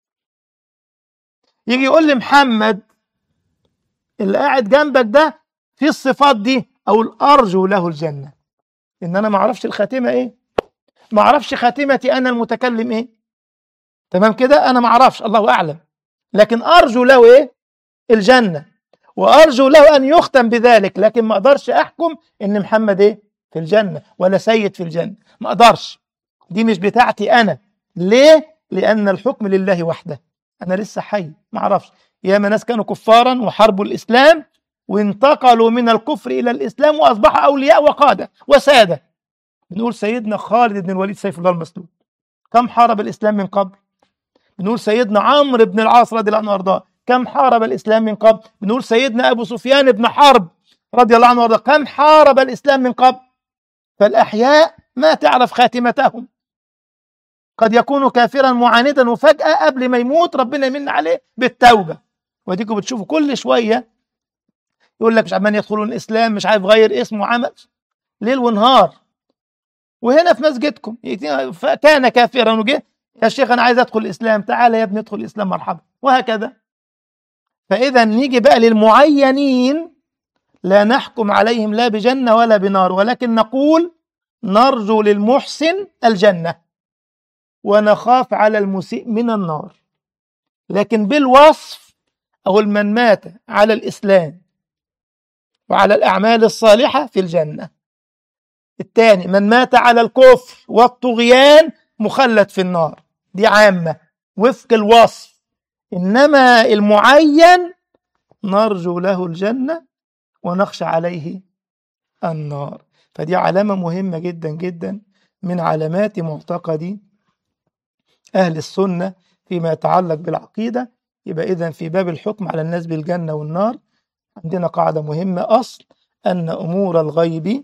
يجي يقول لي محمد اللي قاعد جنبك ده في الصفات دي أو أرجو له الجنة إن أنا ما أعرفش الخاتمة إيه ما أعرفش خاتمتي أنا المتكلم إيه تمام كده أنا ما أعرفش الله أعلم لكن أرجو له إيه الجنة وأرجو له أن يختم بذلك لكن ما أقدرش أحكم إن محمد إيه في الجنة ولا سيد في الجنة ما أقدرش دي مش بتاعتي أنا ليه لأن الحكم لله وحده أنا لسه حي ما أعرفش ياما ناس كانوا كفارا وحاربوا الإسلام وانتقلوا من الكفر إلى الإسلام وأصبحوا أولياء وقادة وسادة بنقول سيدنا خالد بن الوليد سيف الله المسلول كم حارب الإسلام من قبل بنقول سيدنا عمرو بن العاص رضي الله عنه وارضاه كم حارب الإسلام من قبل بنقول سيدنا أبو سفيان بن حرب رضي الله عنه وارضاه كم حارب الإسلام من قبل فالأحياء ما تعرف خاتمتهم قد يكون كافرا معاندا وفجأة قبل ما يموت ربنا يمن عليه بالتوبة وديكم بتشوفوا كل شوية يقول لك مش عمال يدخلون الإسلام مش عارف غير اسمه وعمل ليل ونهار وهنا في مسجدكم كان كافرا وجه يا شيخ أنا عايز أدخل الإسلام تعالى يا ابني ادخل الإسلام مرحبا وهكذا فإذا نيجي بقى للمعينين لا نحكم عليهم لا بجنة ولا بنار ولكن نقول نرجو للمحسن الجنة ونخاف على المسيء من النار لكن بالوصف أو من مات على الإسلام وعلى الأعمال الصالحة في الجنة الثاني من مات على الكفر والطغيان مخلد في النار دي عامة وفق الوصف إنما المعين نرجو له الجنة ونخشى عليه النار فدي علامة مهمة جدا جدا من علامات معتقد أهل السنة فيما يتعلق بالعقيدة يبقى إذا في باب الحكم على الناس بالجنة والنار عندنا قاعدة مهمة أصل أن أمور الغيب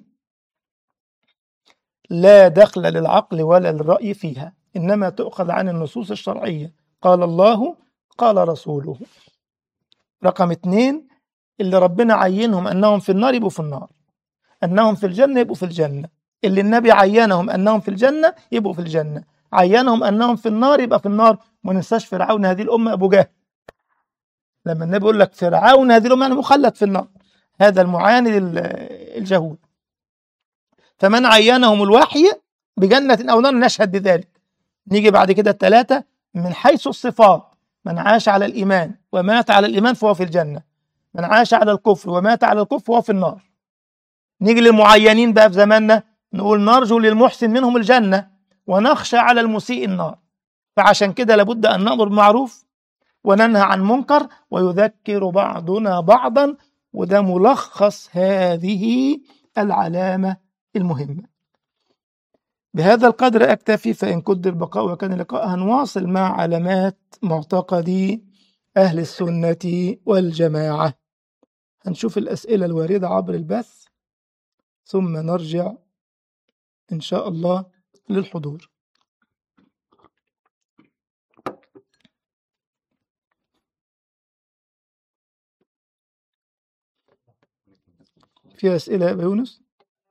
لا دخل للعقل ولا للرأي فيها إنما تؤخذ عن النصوص الشرعية قال الله قال رسوله رقم اثنين اللي ربنا عينهم أنهم في النار يبقوا في النار أنهم في الجنة يبقوا في الجنة اللي النبي عينهم أنهم في الجنة يبقوا في الجنة عينهم أنهم في النار يبقى في النار ما ننساش فرعون هذه الأمة أبو جهل لما النبي يقول لك فرعون هذه الأمة يعني مخلد في النار هذا المعاند ال- الجهول فمن عينهم الوحي بجنة أو نار نشهد بذلك نيجي بعد كده الثلاثة من حيث الصفات من عاش على الإيمان ومات على الإيمان فهو في الجنة من عاش على الكفر ومات على الكفر فهو في النار نيجي للمعينين بقى في زماننا نقول نرجو للمحسن منهم الجنة ونخشى على المسيء النار فعشان كده لابد أن نأمر بالمعروف وننهى عن منكر ويذكر بعضنا بعضا وده ملخص هذه العلامة المهمة بهذا القدر أكتفي فإن كد البقاء وكان اللقاء هنواصل مع علامات معتقدي أهل السنة والجماعة هنشوف الأسئلة الواردة عبر البث ثم نرجع إن شاء الله للحضور في أسئلة يا أبا يونس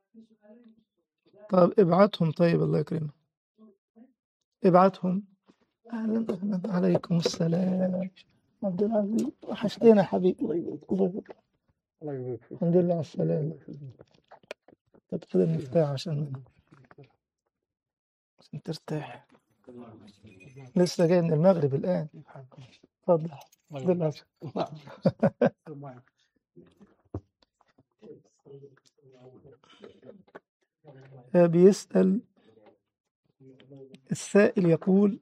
طب ابعتهم طيب الله يكرمك ابعتهم أهلا أهلا عليكم السلام عبد العزيز وحشتنا يا حبيبي الله يبارك فيك. الحمد لله على السلامة طب خد المفتاح عشان عشان ترتاح لسه جاي من المغرب الآن اتفضل الحمد لله بيسأل السائل يقول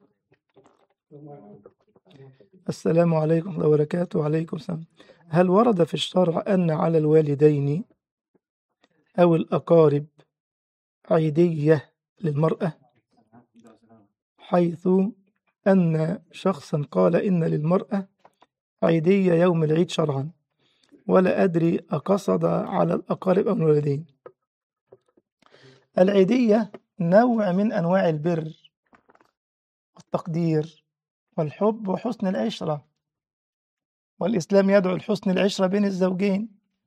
السلام عليكم ورحمة الله وبركاته وعليكم السلام هل ورد في الشرع أن على الوالدين أو الأقارب عيدية للمرأة حيث أن شخصا قال إن للمرأة عيدية يوم العيد شرعا ولا أدري أقصد على الأقارب أو الوالدين العيدية نوع من أنواع البر والتقدير والحب وحسن العشرة والإسلام يدعو لحسن العشرة بين الزوجين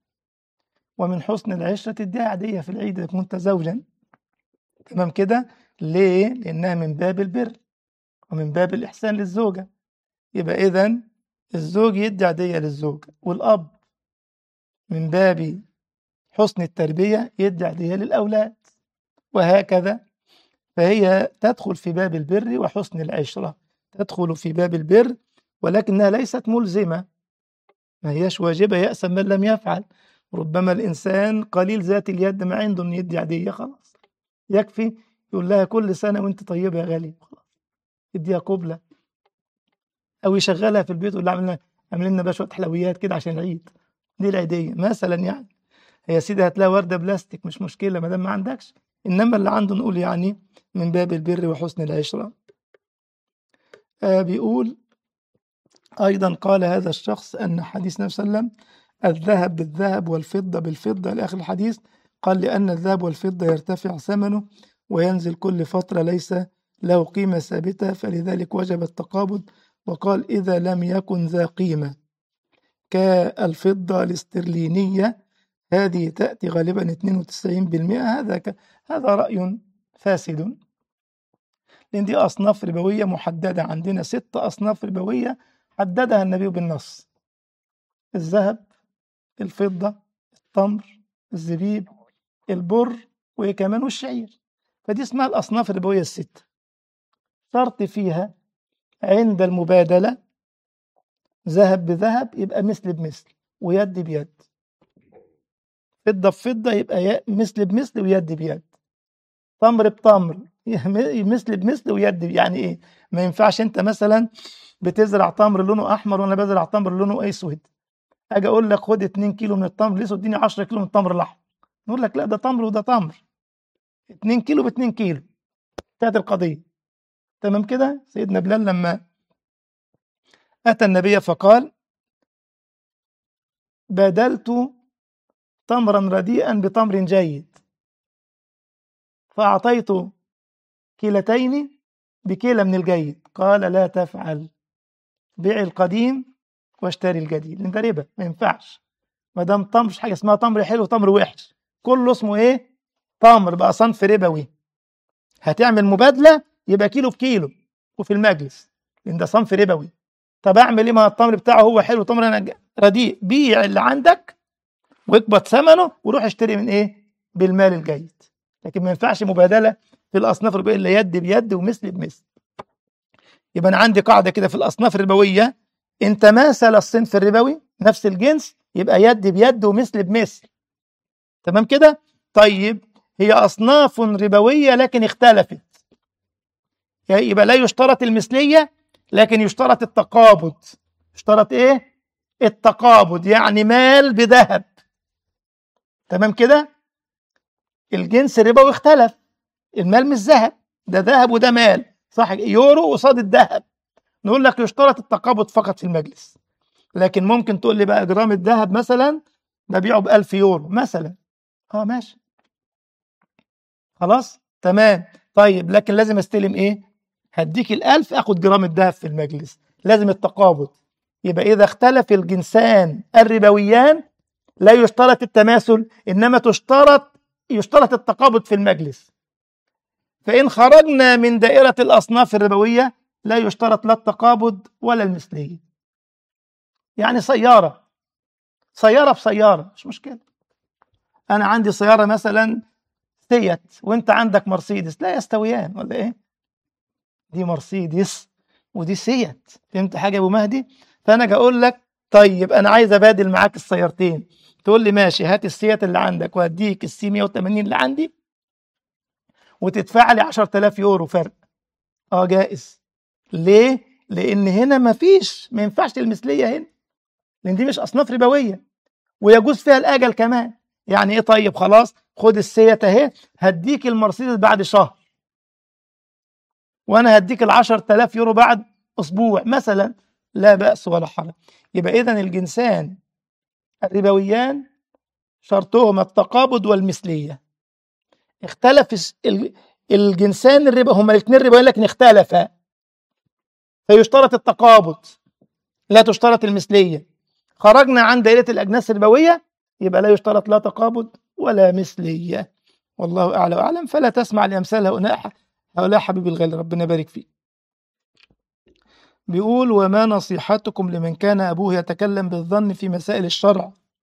ومن حسن العشرة تديها عادية في العيد إذا كنت زوجا تمام كده ليه؟ لأنها من باب البر ومن باب الإحسان للزوجة يبقى إذا الزوج يدي عادية للزوج والأب من باب حسن التربية يدي عادية للأولاد وهكذا فهي تدخل في باب البر وحسن العشرة تدخل في باب البر ولكنها ليست ملزمة ما هياش واجبة يأسا من لم يفعل ربما الإنسان قليل ذات اليد ما عنده إن يدي عادية خلاص يكفي يقول لها كل سنة وأنت طيبة يا غالي خلاص يديها قبلة أو يشغلها في البيت ويقول لها اعمل لنا اعمل لنا بقى شوية حلويات كده عشان العيد دي العيدية مثلا يعني هي سيدي هات لها وردة بلاستيك مش مشكلة ما دام ما عندكش إنما اللي عنده نقول يعني من باب البر وحسن العشرة آه بيقول أيضا قال هذا الشخص أن حديث النبي صلى الله عليه وسلم الذهب بالذهب والفضة بالفضة إلى آخر الحديث قال لأن الذهب والفضة يرتفع ثمنه وينزل كل فترة ليس له قيمة ثابتة فلذلك وجب التقابض وقال إذا لم يكن ذا قيمة كالفضة الاسترلينية هذه تأتي غالبا 92% هذا ك... هذا رأي فاسد لأن دي أصناف ربوية محددة عندنا ست أصناف ربوية حددها النبي بالنص الذهب الفضة التمر الزبيب البر وكمان والشعير فدي اسمها الأصناف الربوية الستة شرط فيها عند المبادلة ذهب بذهب يبقى مثل بمثل ويد بيد فضة بفضة يبقى مثل بمثل ويد بيد تمر بتمر مثل بمثل ويد يعني ايه ما ينفعش انت مثلا بتزرع تمر لونه احمر وانا بزرع تمر لونه اسود اجي اقول لك خد 2 كيلو من التمر الاسود اديني 10 كيلو من التمر الاحمر نقول لك لا ده تمر وده تمر 2 كيلو ب 2 كيلو انتهت القضيه تمام كده سيدنا بلال لما أتى النبي فقال بدلت تمرا رديئا بتمر جيد فأعطيت كيلتين بكيلة من الجيد قال لا تفعل بيع القديم واشتري الجديد لأن ده ربا ما ينفعش ما دام تمر مش حاجة اسمها تمر حلو وتمر وحش كله اسمه ايه تمر بقى صنف ربوي هتعمل مبادلة يبقى كيلو بكيلو وفي المجلس لأن ده صنف ربوي طب أعمل إيه ما التمر بتاعه هو حلو تمر أنا رديء بيع اللي عندك واقبض ثمنه وروح اشتري من ايه بالمال الجيد لكن ما ينفعش مبادله في الاصناف الربويه الا يد بيد ومثل بمثل يبقى انا عندي قاعده كده في الاصناف الربويه ان تماثل الصنف الربوي نفس الجنس يبقى يد بيد ومثل بمثل تمام كده طيب هي اصناف ربويه لكن اختلفت يبقى لا يشترط المثليه لكن يشترط التقابض يشترط ايه التقابض يعني مال بذهب تمام كده الجنس الربوي اختلف المال مش ذهب ده ذهب وده مال صح يورو قصاد الذهب نقول لك يشترط التقابض فقط في المجلس لكن ممكن تقول لي بقى جرام الذهب مثلا ببيعه ب 1000 يورو مثلا اه ماشي خلاص تمام طيب لكن لازم استلم ايه هديك الألف اخد جرام الذهب في المجلس لازم التقابض يبقى إذا اختلف الجنسان الربويان لا يشترط التماثل إنما تشترط يشترط التقابض في المجلس فإن خرجنا من دائرة الأصناف الربوية لا يشترط لا التقابض ولا المثلية يعني سيارة سيارة بسيارة مش مشكلة أنا عندي سيارة مثلا سيت وأنت عندك مرسيدس لا يستويان ولا إيه دي مرسيدس ودي سيت فهمت حاجة يا أبو مهدي فانا اجي اقول لك طيب انا عايز ابادل معاك السيارتين تقول لي ماشي هات السيات اللي عندك وهديك السي 180 اللي عندي وتدفع لي 10000 يورو فرق اه جائز ليه لان هنا ما فيش ما ينفعش المثليه هنا لان دي مش اصناف ربويه ويجوز فيها الاجل كمان يعني ايه طيب خلاص خد السيات اهي هديك المرسيدس بعد شهر وانا هديك ال 10000 يورو بعد اسبوع مثلا لا بأس ولا حرج يبقى إذا الجنسان الربويان شرطهما التقابض والمثلية اختلف الجنسان الربا هما الاثنين ربويين لكن اختلفا فيشترط التقابض لا تشترط المثلية خرجنا عن دائرة الأجناس الربوية يبقى لا يشترط لا تقابض ولا مثلية والله أعلى وأعلم فلا تسمع لأمثال هؤلاء هؤلاء حبيبي الغالي ربنا يبارك فيك بيقول وما نصيحتكم لمن كان أبوه يتكلم بالظن في مسائل الشرع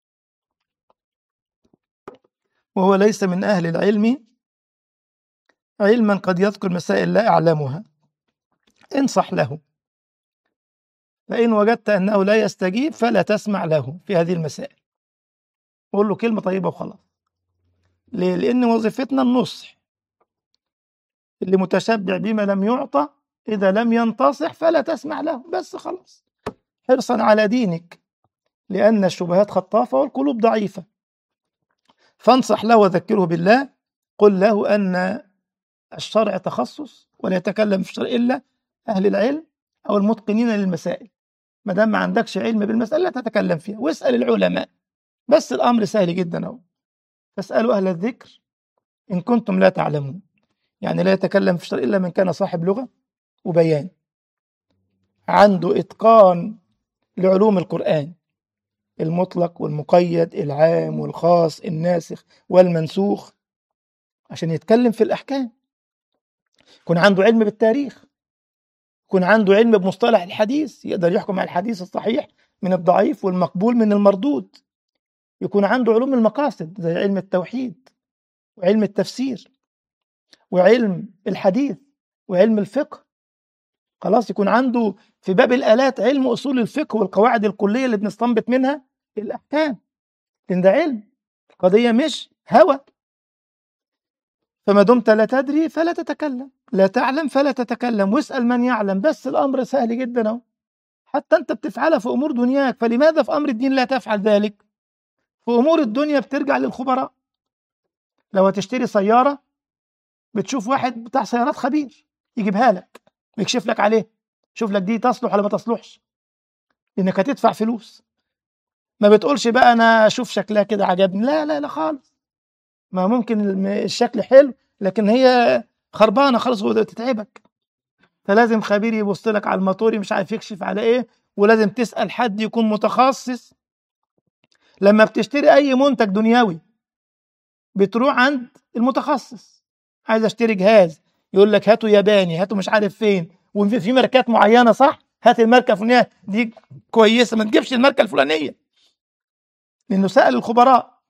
وهو ليس من أهل العلم علما قد يذكر مسائل لا أعلمها انصح له فإن وجدت أنه لا يستجيب فلا تسمع له في هذه المسائل قول له كلمة طيبة وخلاص ليه؟ لأن وظيفتنا النصح اللي متشبع بما لم يعطى إذا لم ينتصح فلا تسمع له بس خلاص حرصا على دينك لأن الشبهات خطافة والقلوب ضعيفة فانصح له وذكره بالله قل له أن الشرع تخصص ولا يتكلم في الشرع إلا أهل العلم أو المتقنين للمسائل ما دام ما عندكش علم بالمسألة لا تتكلم فيها واسأل العلماء بس الأمر سهل جدا أهو فاسألوا أهل الذكر إن كنتم لا تعلمون يعني لا يتكلم في الشرع إلا من كان صاحب لغة وبيان عنده إتقان لعلوم القرآن المطلق والمقيد العام والخاص الناسخ والمنسوخ عشان يتكلم في الأحكام يكون عنده علم بالتاريخ يكون عنده علم بمصطلح الحديث يقدر يحكم على الحديث الصحيح من الضعيف والمقبول من المردود يكون عنده علوم المقاصد زي علم التوحيد وعلم التفسير وعلم الحديث وعلم الفقه خلاص يكون عنده في باب الآلات علم أصول الفقه والقواعد الكلية اللي بنستنبط منها الأحكام لأن ده علم القضية مش هوى فما دمت لا تدري فلا تتكلم لا تعلم فلا تتكلم واسأل من يعلم بس الأمر سهل جدا أهو حتى أنت بتفعلها في أمور دنياك فلماذا في أمر الدين لا تفعل ذلك في أمور الدنيا بترجع للخبراء لو هتشتري سيارة بتشوف واحد بتاع سيارات خبير يجيبها لك بيكشف لك عليه شوف لك دي تصلح ولا ما تصلحش لانك هتدفع فلوس ما بتقولش بقى انا اشوف شكلها كده عجبني لا لا لا خالص ما ممكن الم- الشكل حلو لكن هي خربانه خالص وتتعبك فلازم خبير يبص لك على الموتور مش عارف يكشف على ايه ولازم تسال حد يكون متخصص لما بتشتري اي منتج دنيوي بتروح عند المتخصص عايز اشتري جهاز يقول لك هاته ياباني هاته مش عارف فين وفي في ماركات معينه صح هات الماركه الفلانيه دي كويسه ما تجيبش الماركه الفلانيه لانه سال الخبراء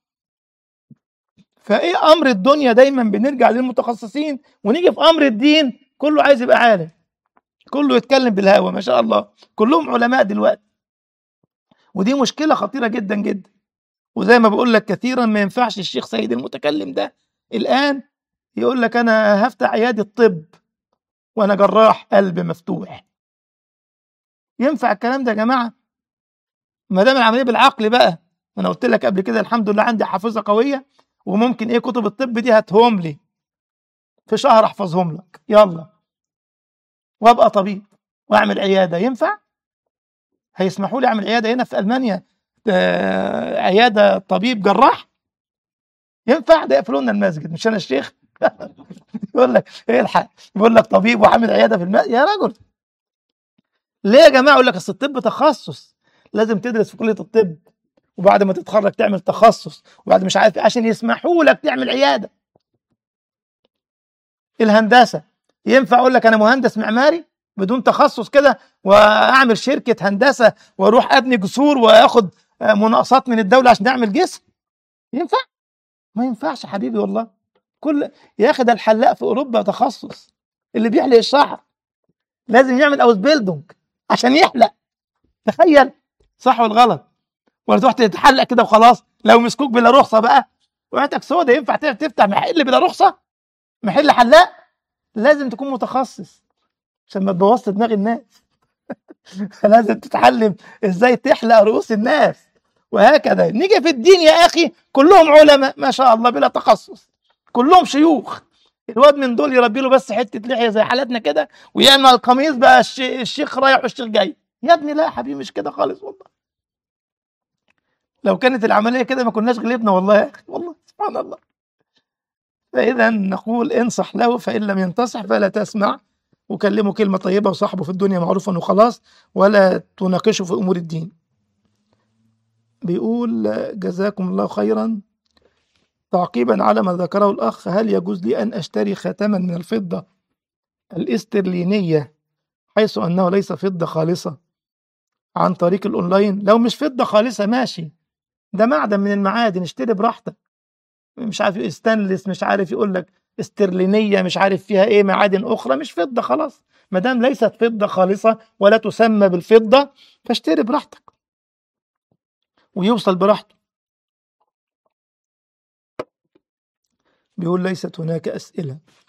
فايه امر الدنيا دايما بنرجع للمتخصصين ونيجي في امر الدين كله عايز يبقى عالم كله يتكلم بالهوى ما شاء الله كلهم علماء دلوقتي ودي مشكله خطيره جدا جدا وزي ما بقول لك كثيرا ما ينفعش الشيخ سيد المتكلم ده الان يقول لك انا هفتح عياده طب وانا جراح قلب مفتوح ينفع الكلام ده يا جماعه ما دام العمليه بالعقل بقى انا قلت لك قبل كده الحمد لله عندي حافظه قويه وممكن ايه كتب الطب دي هاتهم لي في شهر احفظهم لك يلا وابقى طبيب واعمل عياده ينفع هيسمحوا لي اعمل عياده هنا في المانيا آه، عياده طبيب جراح ينفع ده يقفلوا لنا المسجد مش انا الشيخ يقول لك ايه الحق يقول لك طبيب وعامل عياده في المسجد يا رجل ليه يا جماعه يقول لك اصل الطب تخصص لازم تدرس في كليه الطب وبعد ما تتخرج تعمل تخصص وبعد مش عارف إيه عشان يسمحوا لك تعمل عياده الهندسه ينفع اقول لك انا مهندس معماري بدون تخصص كده واعمل شركه هندسه واروح ابني جسور واخد آه، مناقصات من الدوله عشان اعمل جسر ينفع ما ينفعش يا حبيبي والله كل يا اخي ده الحلاق في اوروبا تخصص اللي بيحلق الشعر لازم يعمل اوز بيلدونج عشان يحلق تخيل صح ولا غلط ولا تروح تتحلق كده وخلاص لو مسكوك بلا رخصه بقى وقعتك سودا ينفع تفتح محل بلا رخصه محل حلاق لازم تكون متخصص عشان ما تبوظش دماغ الناس لازم تتعلم ازاي تحلق رؤوس الناس وهكذا نيجي في الدين يا اخي كلهم علماء ما شاء الله بلا تخصص كلهم شيوخ الواد من دول يربي له بس حته لحيه زي حالتنا كده ويعمل القميص بقى الش- الشيخ رايح والشيخ جاي يا ابني لا يا حبيبي مش كده خالص والله لو كانت العمليه كده ما كناش غلبنا والله يا اخي والله سبحان الله فاذا نقول انصح له فان لم ينتصح فلا تسمع وكلمه كلمه طيبه وصاحبه في الدنيا معروفا وخلاص ولا تناقشه في امور الدين بيقول جزاكم الله خيرا تعقيبا على ما ذكره الأخ هل يجوز لي أن أشتري خاتما من الفضة الاسترلينية حيث أنه ليس فضة خالصة عن طريق الأونلاين لو مش فضة خالصة ماشي ده معدن من المعادن اشتري براحتك مش عارف استانلس مش عارف يقول لك استرلينية مش عارف فيها ايه معادن أخرى مش فضة خلاص ما دام ليست فضة خالصة ولا تسمى بالفضة فاشتري براحتك ويوصل براحته بيقول ليست هناك أسئلة